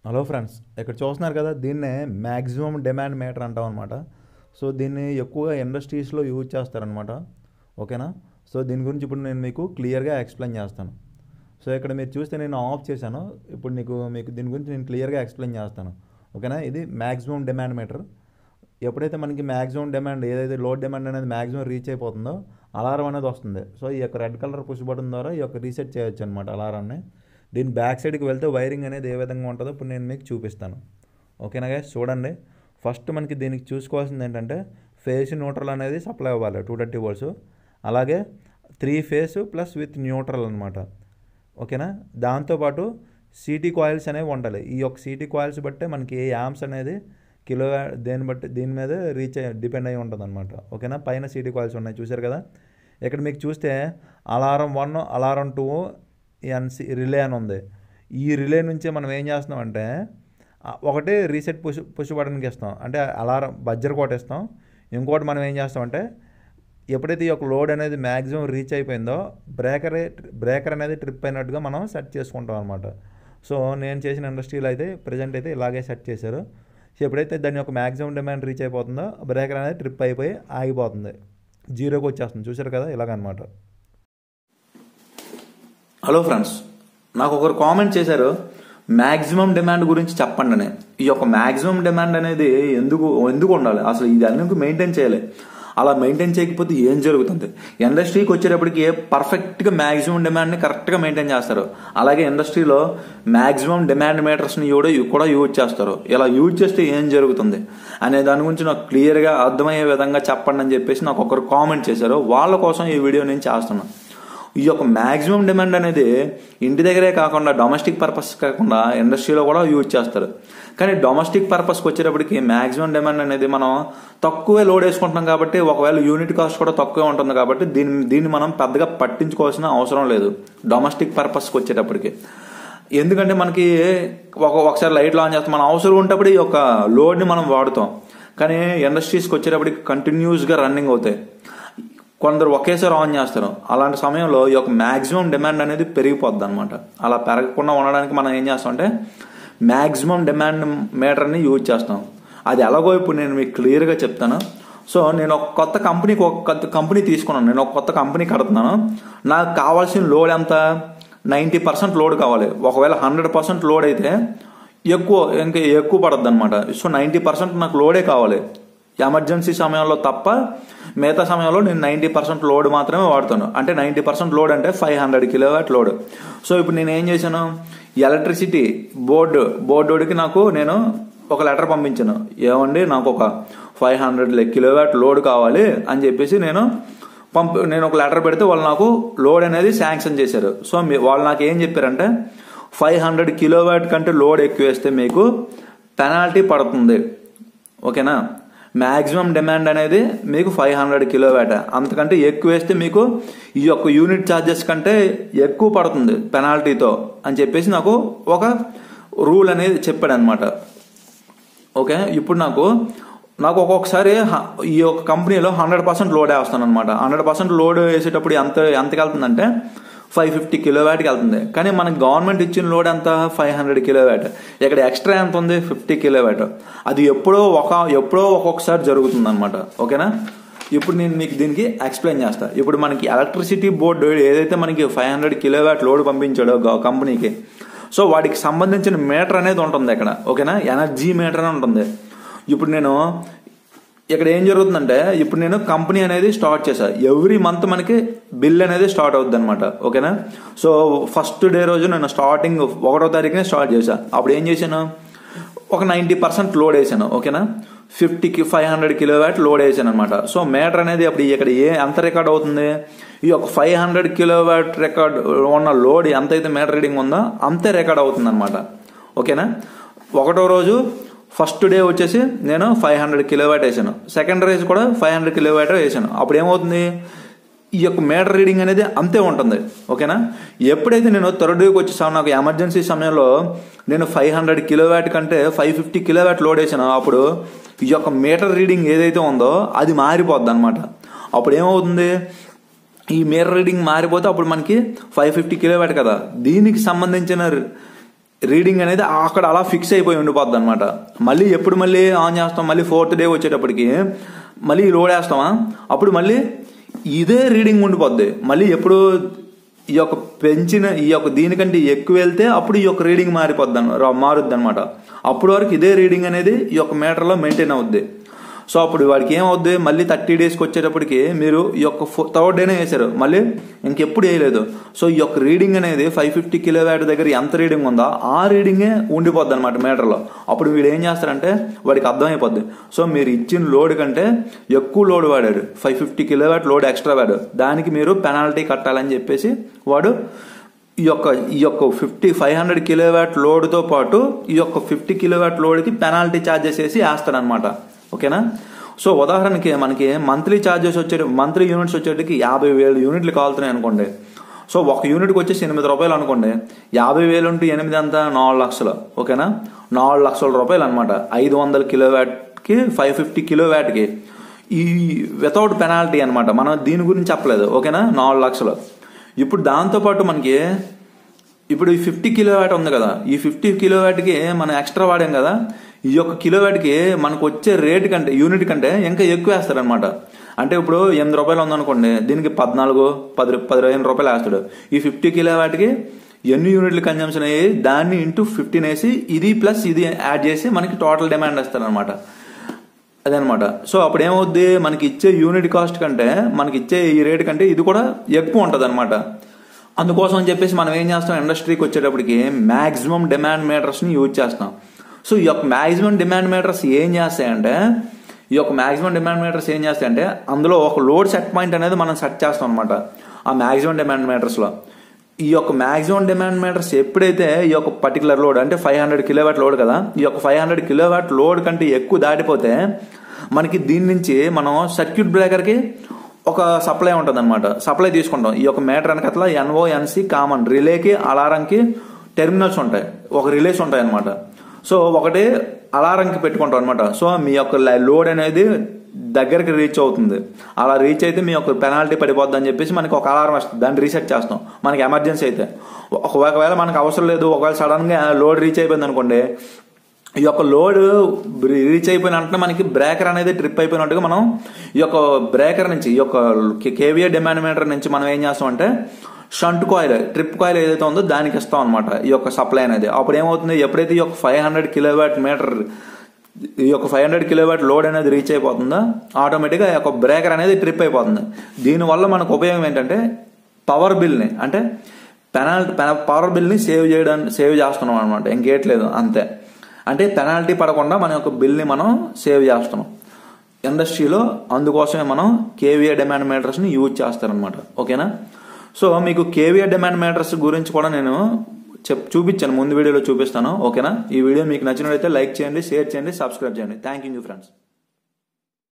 hello friends ఇక్కడ చూస్తున్నారు కదా దీన్నే మ్యాక్సిమం డిమాండ్ మీటర్ అంటాం అనమాట సో దీన్ని ఎక్కువగా ఇండస్ట్రీస్లో యూజ్ చేస్తారనమాట ఓకేనా సో దీని గురించి ఇప్పుడు నేను మీకు క్లియర్గా ఎక్స్ప్లెయిన్ చేస్తాను సో ఇక్కడ మీరు చూస్తే నేను ఆఫ్ చేశాను ఇప్పుడు నీకు మీకు దీని గురించి నేను క్లియర్గా ఎక్స్ప్లెయిన్ చేస్తాను ఓకేనా ఇది మ్యాక్సిమం డిమాండ్ మీటర్ ఎప్పుడైతే మనకి మ్యాక్సిమం డిమాండ్ ఏదైతే లోడ్ డిమాండ్ అనేది మ్యాక్సిమం రీచ్ అయిపోతుందో అలారం అనేది వస్తుంది సో ఈ యొక్క రెడ్ కలర్ పుష్ బటన్ ద్వారా ఈ యొక్క రీసెట్ చేయొచ్చు అనమాట అలారాన్ని దీని బ్యాక్ సైడ్కి వెళ్తే వైరింగ్ అనేది ఏ విధంగా ఉంటుందో ఇప్పుడు నేను మీకు చూపిస్తాను ఓకేనా గైస్ చూడండి ఫస్ట్ మనకి దీనికి చూసుకోవాల్సింది ఏంటంటే ఫేస్ న్యూట్రల్ అనేది సప్లై అవ్వాలి టూ థర్టీ వోల్ట్స్ అలాగే three phase plus with neutral అనమాట ఓకేనా దాంతోపాటు సీటీ కాయిల్స్ అనేవి ఉండాలి ఈ యొక్క సీటీ కాయిల్స్ బట్టే మనకి ఏ యామ్స్ అనేది కిలో దేని బట్టి దీని మీద రీచ్ అయ్యి డిపెండ్ అయి ఉంటుంది అనమాట ఓకేనా పైన సీటీ కాయిల్స్ ఉన్నాయి చూశారు కదా ఇక్కడ మీకు చూస్తే alarm one alarm two NC relay అని ఉంది ఈ రిలే నుంచే మనం ఏం చేస్తున్నామంటే ఆ, ఒకటి రీసెట్ పుష్ పుష్ బటన్కి ఇస్తాం అంటే అలారం బజ్జర్ కొట్టేస్తాం ఇంకోటి మనం ఏం చేస్తామంటే ఎప్పుడైతే ఈ యొక్క లోడ్ అనేది మ్యాక్సిమం రీచ్ అయిపోయిందో బ్రేకర్ బ్రేకర్ అనేది ట్రిప్ అయినట్టుగా మనం సెట్ చేసుకుంటాం అనమాట సో నేను చేసిన ఇండస్ట్రీలో అయితే ప్రజెంట్ అయితే ఇలాగే సెట్ చేశారు సో ఎప్పుడైతే దాని యొక్క మ్యాక్సిమం డిమాండ్ రీచ్ అయిపోతుందో బ్రేకర్ అనేది ట్రిప్ అయిపోయి ఆగిపోతుంది జీరోకి వచ్చేస్తుంది చూసారు కదా ఇలాగనమాట హలో ఫ్రెండ్స్ నాకు ఒకరు కామెంట్ చేశారు మ్యాక్సిమం డిమాండ్ గురించి చెప్పండి అని ఈ యొక్క మ్యాక్సిమం డిమాండ్ అనేది ఎందుకు ఎందుకు ఉండాలి అసలు ఇది ఎందుకు మెయింటైన్ చేయాలి అలా మెయింటైన్ చేయకపోతే ఏం జరుగుతుంది ఇండస్ట్రీకి వచ్చేటప్పటికి పర్ఫెక్ట్గా మ్యాక్సిమం డిమాండ్ని కరెక్ట్గా మెయింటైన్ చేస్తారు అలాగే ఇండస్ట్రీలో మ్యాక్సిమం డిమాండ్ మీటర్స్ని కూడా కూడా యూజ్ చేస్తారు ఇలా యూజ్ చేస్తే ఏం జరుగుతుంది అనే దాని గురించి నాకు క్లియర్గా అర్థమయ్యే విధంగా చెప్పండి అని చెప్పేసి నాకు ఒకరు కామెంట్ చేశారు వాళ్ళ కోసం ఈ వీడియో నేను చేస్తున్నాను ఈ యొక్క మ్యాక్సిమం డిమాండ్ అనేది ఇంటి దగ్గరే కాకుండా డొమెస్టిక్ పర్పస్ కాకుండా ఇండస్ట్రీలో కూడా యూజ్ చేస్తారు కానీ డొమెస్టిక్ పర్పస్కి వచ్చేటప్పటికి మ్యాక్సిమం డిమాండ్ అనేది మనం తక్కువే లోడ్ వేసుకుంటున్నాం కాబట్టి ఒకవేళ యూనిట్ కాస్ట్ కూడా తక్కువే ఉంటుంది కాబట్టి దీన్ని దీన్ని మనం పెద్దగా పట్టించుకోవాల్సిన అవసరం లేదు డొమెస్టిక్ పర్పస్కి వచ్చేటప్పటికి ఎందుకంటే మనకి ఒక ఒకసారి లైట్లు ఆన్ చేస్తాం మన అవసరం ఉంటప్పుడు ఈ యొక్క లోడ్ని మనం వాడుతాం కానీ ఇండస్ట్రీస్కి వచ్చేటప్పటికి కంటిన్యూస్గా రన్నింగ్ అవుతాయి కొందరు ఒకేసారి ఆన్ చేస్తారు అలాంటి సమయంలో ఈ యొక్క మ్యాక్సిమం డిమాండ్ అనేది పెరిగిపోద్ది అనమాట అలా పెరగకుండా ఉండడానికి మనం ఏం చేస్తాం అంటే మ్యాక్సిమం డిమాండ్ మీటర్ని యూజ్ చేస్తాం అది ఎలాగో ఇప్పుడు నేను మీకు క్లియర్గా చెప్తాను సో నేను ఒక కొత్త కంపెనీకి ఒక కొత్త కంపెనీ తీసుకున్నాను నేను ఒక కొత్త కంపెనీ కడుతున్నాను నాకు కావాల్సిన లోడ్ ఎంత నైంటీ పర్సెంట్ లోడ్ కావాలి ఒకవేళ హండ్రెడ్ పర్సెంట్ లోడ్ అయితే ఎక్కువ ఇంకా ఎక్కువ పడద్దు అనమాట సో నైంటీ పర్సెంట్ నాకు లోడే కావాలి ఎమర్జెన్సీ సమయంలో తప్ప మిగతా సమయంలో నేను నైంటీ పర్సెంట్ లోడ్ మాత్రమే వాడుతాను అంటే నైంటీ పర్సెంట్ లోడ్ అంటే five hundred kilowatt load so ఇప్పుడు నేను ఏం చేశాను ఎలక్ట్రిసిటీ బోర్డు బోర్డుకి నాకు నేను ఒక లెటర్ పంపించాను ఏమండి నాకు ఒక ఫైవ్ హండ్రెడ్ కిలోవాట్ లోడ్ కావాలి అని చెప్పేసి నేను పంప నేను ఒక లెటర్ పెడితే వాళ్ళు నాకు లోడ్ అనేది శాంక్షన్ చేశారు సో మీ వాళ్ళు నాకు ఏం చెప్పారంటే ఫైవ్ హండ్రెడ్ కిలోవాట్ కంటే లోడ్ ఎక్కువ వేస్తే మీకు పెనాల్టీ పడుతుంది ఓకేనా మ్యాక్సిమం డిమాండ్ అనేది మీకు ఫైవ్ హండ్రెడ్ కిలోవాట్ అంతకంటే ఎక్కువ వేస్తే మీకు ఈ యొక్క యూనిట్ ఛార్జెస్ కంటే ఎక్కువ పడుతుంది పెనాల్టీతో అని చెప్పేసి నాకు ఒక రూల్ అనేది చెప్పాడు అనమాట ఓకే ఇప్పుడు నాకు నాకు ఒక్కొక్కసారి హ- ఈ యొక్క కంపెనీలో హండ్రెడ్ పర్సెంట్ లోడ్ వేస్తాను అనమాట హండ్రెడ్ పర్సెంట్ లోడ్ వేసేటప్పుడు ఎంత ఎంతకి వెళ్తుందంటే ఫైవ్ ఫిఫ్టీ కిలోవాట్కి వెళ్తుంది కానీ మనకి గవర్నమెంట్ ఇచ్చిన లోడ్ ఎంత ఫైవ్ హండ్రెడ్ కిలోవాట్ ఇక్కడ ఎక్స్ట్రా ఎంత ఉంది ఫిఫ్టీ కిలోవాట్ అది ఎప్పుడో ఒక ఎప్పుడో ఒక్కొక్కసారి జరుగుతుంది అనమాట ఓకేనా ఇప్పుడు నేను మీకు దీనికి ఎక్స్ప్లెయిన్ చేస్తా ఇప్పుడు మనకి ఎలక్ట్రిసిటీ బోర్డు ఏదైతే మనకి ఫైవ్ హండ్రెడ్ కిలోవాట్ లోడ్ పంపించాడో గ- కంపెనీకి సో వాటికి సంబంధించిన మీటర్ అనేది ఉంటుంది ఇక్కడ ఓకేనా ఎనర్జీ మీటర్ అని ఉంటుంది ఇప్పుడు నేను ఇక్కడ ఏం జరుగుతుందంటే ఇప్పుడు నేను కంపెనీ అనేది స్టార్ట్ చేశా ఎవ్రీ మంత్ మనకి బిల్ అనేది స్టార్ట్ అవుద్ది అనమాట ఓకేనా సో ఫస్ట్ డే రోజు నేను స్టార్టింగ్ ఒకటో తారీఖునే స్టార్ట్ చేశా అప్పుడు ఏం చేశాను ఒక నైంటీ పర్సెంట్ లోడ్ వేసాను ఓకేనా ఫిఫ్టీకి five hundred kilo watt load వేసాను అనమాట సో మీటర్ అనేది అప్పుడు ఇక్కడ ఏ ఎంత రికార్డ్ అవుతుంది ఈ యొక్క five hundred kilo watt record ఉన్న లోడ్ ఎంతైతే మీటర్ రీడింగ్ ఉందో అంతే రికార్డ్ అవుతుంది అనమాట ఓకేనా ఒకటో రోజు ఫస్ట్ డే వచ్చేసి నేను ఫైవ్ హండ్రెడ్ కిలో వ్యాట్ వేసాను సెకండ్ రేజ్ కూడా ఫైవ్ హండ్రెడ్ కిలో వ్యాట్ వేసాను అప్పుడు ఏమవుతుంది ఈ యొక్క మీటర్ రీడింగ్ అనేది అంతే ఉంటుంది ఓకేనా ఎప్పుడైతే నేను థర్డ్ డేకి వచ్చేసాను నాకు ఎమర్జెన్సీ సమయంలో నేను ఫైవ్ హండ్రెడ్ కిలో వ్యాట్ కంటే five fifty kilo watt load వేసాను అప్పుడు ఈ యొక్క మీటర్ రీడింగ్ ఏదైతే ఉందో అది మారిపోద్ది అనమాట అప్పుడు ఏమవుతుంది ఈ మీటర్ రీడింగ్ మారిపోతే అప్పుడు మనకి ఫైవ్ ఫిఫ్టీ కిలో వ్యాట్ కదా దీనికి సంబంధించిన రీడింగ్ అనేది అక్కడ అలా ఫిక్స్ అయిపోయి ఉండిపోద్ది అనమాట మళ్ళీ ఎప్పుడు మళ్ళీ ఆన్ చేస్తాం మళ్ళీ ఫోర్త్ డే వచ్చేటప్పటికి మళ్ళీ లోడ్ వేస్తామా అప్పుడు మళ్ళీ ఇదే రీడింగ్ ఉండిపోద్ది మళ్ళీ ఎప్పుడు ఈ యొక్క పెంచిన ఈ యొక్క దీనికంటే ఎక్కువ వెళ్తే అప్పుడు ఈ యొక్క రీడింగ్ మారిపోద్ది అన్న మారుద్ది అనమాట అప్పుడు వరకు ఇదే రీడింగ్ అనేది ఈ యొక్క మీటర్లో మెయింటైన్ అవుద్ది సో అప్పుడు వాడికి ఏమవుద్ది మళ్ళీ థర్టీ డేస్కి వచ్చేటప్పటికి మీరు ఈ యొక్క థర్డ్ డేనే వేసారు మళ్ళీ ఇంకెప్పుడు వేయలేదు సో ఈ యొక్క రీడింగ్ అనేది ఫైవ్ ఫిఫ్టీ కిలో వ్యాట్ దగ్గర ఎంత రీడింగ్ ఉందో ఆ రీడింగే ఉండిపోద్ది అనమాట మీటర్లో అప్పుడు వీడు ఏం చేస్తారంటే వాడికి అర్థమైపోద్ది సో మీరు ఇచ్చిన లోడ్ కంటే ఎక్కువ లోడ్ వాడాడు five fifty kilo watt load extra వాడాడు దానికి మీరు పెనాల్టీ కట్టాలని చెప్పేసి వాడు ఈ యొక్క ఈ యొక్క fifty five hundred kilo watt లోడ్తో పాటు ఈ యొక్క ఫిఫ్టీ కిలో వ్యాట్ లోడ్కి పెనాల్టీ ఛార్జెస్ వేసి వేస్తాడనమాట ఓకేనా సో ఉదాహరణకి మనకి మంత్లీ ఛార్జెస్ వచ్చే మంత్లీ యూనిట్స్ వచ్చేటికి యాభై వేలు యూనిట్లు కాలుతున్నాయి అనుకోండి సో ఒక యూనిట్కి వచ్చేసి ఎనిమిది రూపాయలు అనుకోండి యాభై వేలు ఉంటే ఎనిమిది అంతా నాలుగు లక్షలు ఓకేనా నాలుగు లక్షల రూపాయలు అనమాట ఐదు వందల కిలో వ్యాట్కి ఫైవ్ ఫిఫ్టీ కిలో వ్యాట్కి ఈ వితౌట్ పెనాల్టీ అనమాట మనం దీని గురించి చెప్పలేదు ఓకేనా నాలుగు లక్షలు ఇప్పుడు దాంతోపాటు మనకి ఇప్పుడు ఈ ఫిఫ్టీ కిలో వ్యాట్ ఉంది కదా ఈ ఫిఫ్టీ కిలో వ్యాట్కి మనం ఎక్స్ట్రా వాడాం కదా ఈ యొక్క కిలో వ్యాట్కి మనకు వచ్చే రేట్ కంటే యూనిట్ కంటే ఇంకా ఎక్కువ వేస్తారనమాట అంటే ఇప్పుడు ఎనిమిది రూపాయలు ఉందనుకోండి దీనికి పద్నాలుగు పది పదిహేను రూపాయలు వేస్తాడు ఈ ఫిఫ్టీ కిలో వ్యాట్కి ఎన్ని యూనిట్లు కన్జంప్షన్ అయ్యి దాన్ని ఇంటూ ఫిఫ్టీన్ వేసి ఇది ప్లస్ ఇది యాడ్ చేసి మనకి టోటల్ డిమాండ్ వేస్తారనమాట అదనమాట సో అప్పుడు ఏమవుద్ది మనకి ఇచ్చే యూనిట్ కాస్ట్ కంటే మనకి ఇచ్చే ఈ రేట్ కంటే ఇది కూడా ఎక్కువ ఉంటుంది అనమాట అందుకోసం అని చెప్పేసి మనం ఏం చేస్తాం ఇండస్ట్రీకి వచ్చేటప్పటికి మాక్సిమం డిమాండ్ మీటర్స్ని యూజ్ చేస్తాం సో ఈ యొక్క మాక్సిమం డిమాండ్ మీటర్స్ ఏం చేస్తాయంటే ఈ యొక్క మాక్సిమం డిమాండ్ మీటర్స్ ఏం చేస్తాయంటే అందులో ఒక లోడ్ సెట్ పాయింట్ అనేది మనం సెట్ చేస్తాం అనమాట ఆ మాక్సిమం డిమాండ్ మీటర్స్లో ఈ యొక్క మాక్సిమం డిమాండ్ మీటర్స్ ఎప్పుడైతే ఈ యొక్క పర్టికులర్ లోడ్ అంటే ఫైవ్ హండ్రెడ్ కిలోవాట్ లోడ్ కదా ఈ యొక్క ఫైవ్ హండ్రెడ్ కిలోవాట్ లోడ్ కంటే ఎక్కువ దాటిపోతే మనకి దీని నుంచి మనం సర్క్యూట్ బ్రేకర్కి ఒక సప్లై ఉంటుంది అనమాట సప్లై తీసుకుంటాం ఈ యొక్క మీటర్ వెనకట్ల ఎన్ఓ ఎన్సి కామన్ రిలేకి అలారంకి టెర్మినల్స్ ఉంటాయి ఒక రిలేస్ ఉంటాయి అనమాట సో ఒకటి అలారంకి పెట్టుకుంటాం అనమాట సో మీ యొక్క లోడ్ అనేది దగ్గరికి రీచ్ అవుతుంది అలా రీచ్ అయితే మీ యొక్క పెనాల్టీ పడిపోద్ది అని చెప్పేసి మనకి ఒక అలారం వస్తుంది దాన్ని రీసెట్ చేస్తాం మనకి ఎమర్జెన్సీ అయితే ఒకవేళ మనకు అవసరం లేదు ఒకవేళ సడన్ గా లోడ్ రీచ్ అయిపోయింది అనుకోండి ఈ యొక్క లోడ్ రీచ్ అయిపోయిన వెంటనే మనకి బ్రేకర్ అనేది ట్రిప్ అయిపోయినట్టుగా మనం ఈ యొక్క బ్రేకర్ నుంచి ఈ యొక్క కేవీఏ డిమాండ్ మీటర్ నుంచి మనం ఏం చేస్తాం అంటే షంట్ కాయిల్ ట్రిప్ కాయిల్ ఏదైతే ఉందో దానికి ఇస్తాం అనమాట ఈ యొక్క సప్లై అనేది అప్పుడు ఏమవుతుంది ఎప్పుడైతే ఈ యొక్క ఫైవ్ హండ్రెడ్ కిలోవాట్ మీటర్ ఈ యొక్క ఫైవ్ హండ్రెడ్ కిలోవాట్ లోడ్ అనేది రీచ్ అయిపోతుందో ఆటోమేటిక్గా ఈ యొక్క బ్రేకర్ అనేది ట్రిప్ అయిపోతుంది దీనివల్ల మనకు ఉపయోగం ఏంటంటే పవర్ బిల్ని అంటే పెనాల్టీ పవర్ బిల్ని సేవ్ చేయడానికి సేవ్ చేస్తున్నాం అనమాట ఇంకేట్లేదు అంతే అంటే పెనాల్టీ పడకుండా మన యొక్క బిల్ని మనం సేవ్ చేస్తున్నాం ఇండస్ట్రీలో అందుకోసమే మనం కేవీఏ డిమాండ్ మీటర్స్ని యూజ్ చేస్తారనమాట ఓకేనా సో మీకు కేవీఏ డిమాండ్ మీటర్స్ గురించి కూడా నేను చెప్ చూపించాను ముందు వీడియోలో చూపిస్తాను ఓకేనా ఈ వీడియో మీకు నచ్చినట్లయితే లైక్ చేయండి షేర్ చేయండి సబ్స్క్రైబ్ చేయండి థ్యాంక్ యూ ఫ్రెండ్స్